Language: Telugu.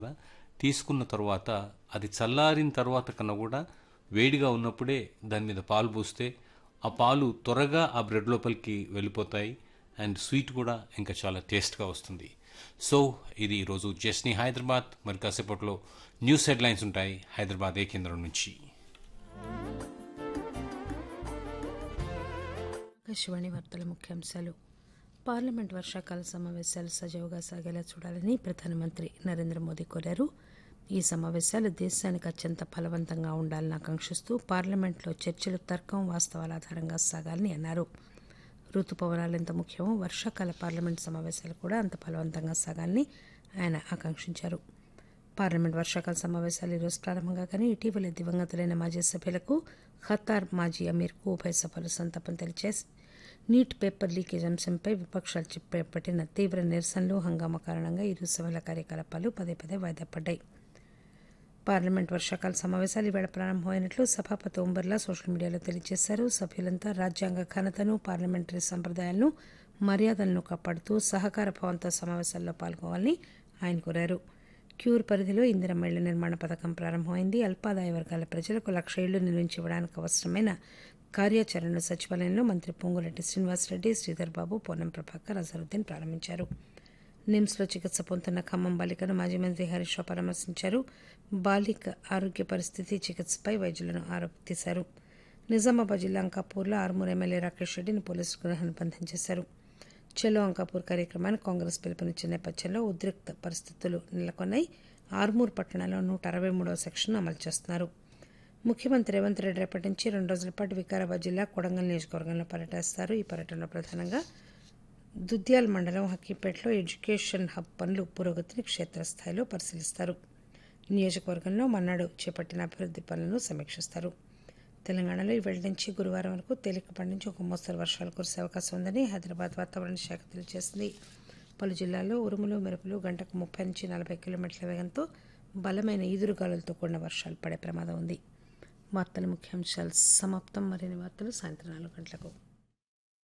కదా తీసుకున్న తర్వాత అది చల్లారిన తర్వాత కన్నా కూడా వేడిగా ఉన్నప్పుడే దాని మీద పాలు పోస్తే ఆ పాలు త్వరగా ఆ బ్రెడ్ లోపలికి వెళ్ళిపోతాయి అండ్ స్వీట్ కూడా ఇంకా చాలా టేస్ట్గా వస్తుంది సో ఇది ఈరోజు జస్ని హైదరాబాద్ మరి కాసేపట్లో న్యూస్ హెడ్లైన్స్ ఉంటాయి హైదరాబాద్ ఏ కేంద్రం నుంచి ఆకాశవాణి వార్తల ముఖ్యాంశాలు పార్లమెంట్ వర్షాకాల సమావేశాలు సజావుగా సాగేలా చూడాలని ప్రధానమంత్రి నరేంద్ర మోదీ కోరారు ఈ సమావేశాలు దేశానికి అత్యంత ఫలవంతంగా ఉండాలని ఆకాంక్షిస్తూ పార్లమెంట్లో చర్చలు తర్కం వాస్తవాల ఆధారంగా సాగాలని అన్నారు ఋతుపవనాలు ఎంత ముఖ్యమో వర్షాకాల పార్లమెంట్ సమావేశాలు కూడా అంత ఫలవంతంగా సాగాలని ఆయన ఆకాంక్షించారు పార్లమెంట్ వర్షాకాల సమావేశాలు ఈరోజు ప్రారంభంగా కానీ ఇటీవల దివంగతులైన మాజీ సభ్యులకు ఖతార్ మాజీ అమీర్కు ఉభయ సభలు సంతాపం తెలిచేసి నీట్ పేపర్ లీకేజ్ అంశంపై విపక్షాలు చేపట్టిన తీవ్ర నిరసనలు హంగామా కారణంగా ఇరు సభల కార్యకలాపాలు పదే పదే వాయిదా పడ్డాయి పార్లమెంట్ వర్షాకాల సమావేశాలు ఈవేళ ప్రారంభమైనట్లు సభాపతి ఓం బిర్లా సోషల్ మీడియాలో తెలియజేశారు సభ్యులంతా రాజ్యాంగ ఘనతను పార్లమెంటరీ సంప్రదాయాలను మర్యాదలను కాపాడుతూ సహకార భవంతో సమావేశాల్లో పాల్గొవాలని ఆయన కోరారు క్యూర్ పరిధిలో ఇందిరమ్మ ఇళ్ల నిర్మాణ పథకం ప్రారంభమైంది అల్పాదాయ వర్గాల ప్రజలకు లక్ష ఇళ్లు నిర్మించి ఇవ్వడానికి అవసరమైన కార్యాచరణను సచివాలయంలో మంత్రి పొంగురెడ్డి శ్రీనివాసరెడ్డి శ్రీధర్ బాబు పొన్నం ప్రభాకర్ అజరుద్దీన్ ప్రారంభించారు నిమ్స్లో చికిత్స పొందుతున్న ఖమ్మం బాలికను మాజీ మంత్రి హరీష్ రావు పరామర్శించారు బాలిక ఆరోగ్య పరిస్థితి చికిత్సపై వైద్యులను ఆరోపితీశారు నిజామాబాద్ జిల్లా అంకాపూర్లో ఆర్మూర్ ఎమ్మెల్యే రాకేష్ రెడ్డిని పోలీసులు గృహాన్ని బంధం చేశారు చలో అంకాపూర్ కార్యక్రమానికి కాంగ్రెస్ పిలుపునిచ్చిన నేపథ్యంలో ఉద్రిక్త పరిస్థితులు నెలకొన్నాయి ఆర్మూర్ పట్టణంలో నూట అరవై మూడవ సెక్షన్ అమలు చేస్తున్నారు ముఖ్యమంత్రి రేవంత్ రెడ్డి రేపటి నుంచి రెండు రోజుల పాటు వికారాబాద్ జిల్లా కొడంగల్ నియోజకవర్గంలో పర్యటిస్తారు ఈ పర్యటనలో ప్రధానంగా దుద్యాల్ మండలం హక్కీపేటలో ఎడ్యుకేషన్ హబ్ పనులు పురోగతిని క్షేత్రస్థాయిలో పరిశీలిస్తారు నియోజకవర్గంలో మన్నాడు చేపట్టిన అభివృద్ధి పనులను సమీక్షిస్తారు తెలంగాణలో ఈ నుంచి గురువారం వరకు తేలికపాటి నుంచి ఒక మోస్తరు వర్షాలు కురిసే అవకాశం ఉందని హైదరాబాద్ వాతావరణ శాఖ తెలియజేసింది పలు జిల్లాల్లో ఉరుములు మెరుపులు గంటకు ముప్పై నుంచి నలభై కిలోమీటర్ల వేగంతో బలమైన ఈదురుగాలులతో కూడిన వర్షాలు పడే ప్రమాదం ఉంది వార్తల ముఖ్యాంశాలు సమాప్తం మరిన్ని వార్తలు సాయంత్రం నాలుగు గంటలకు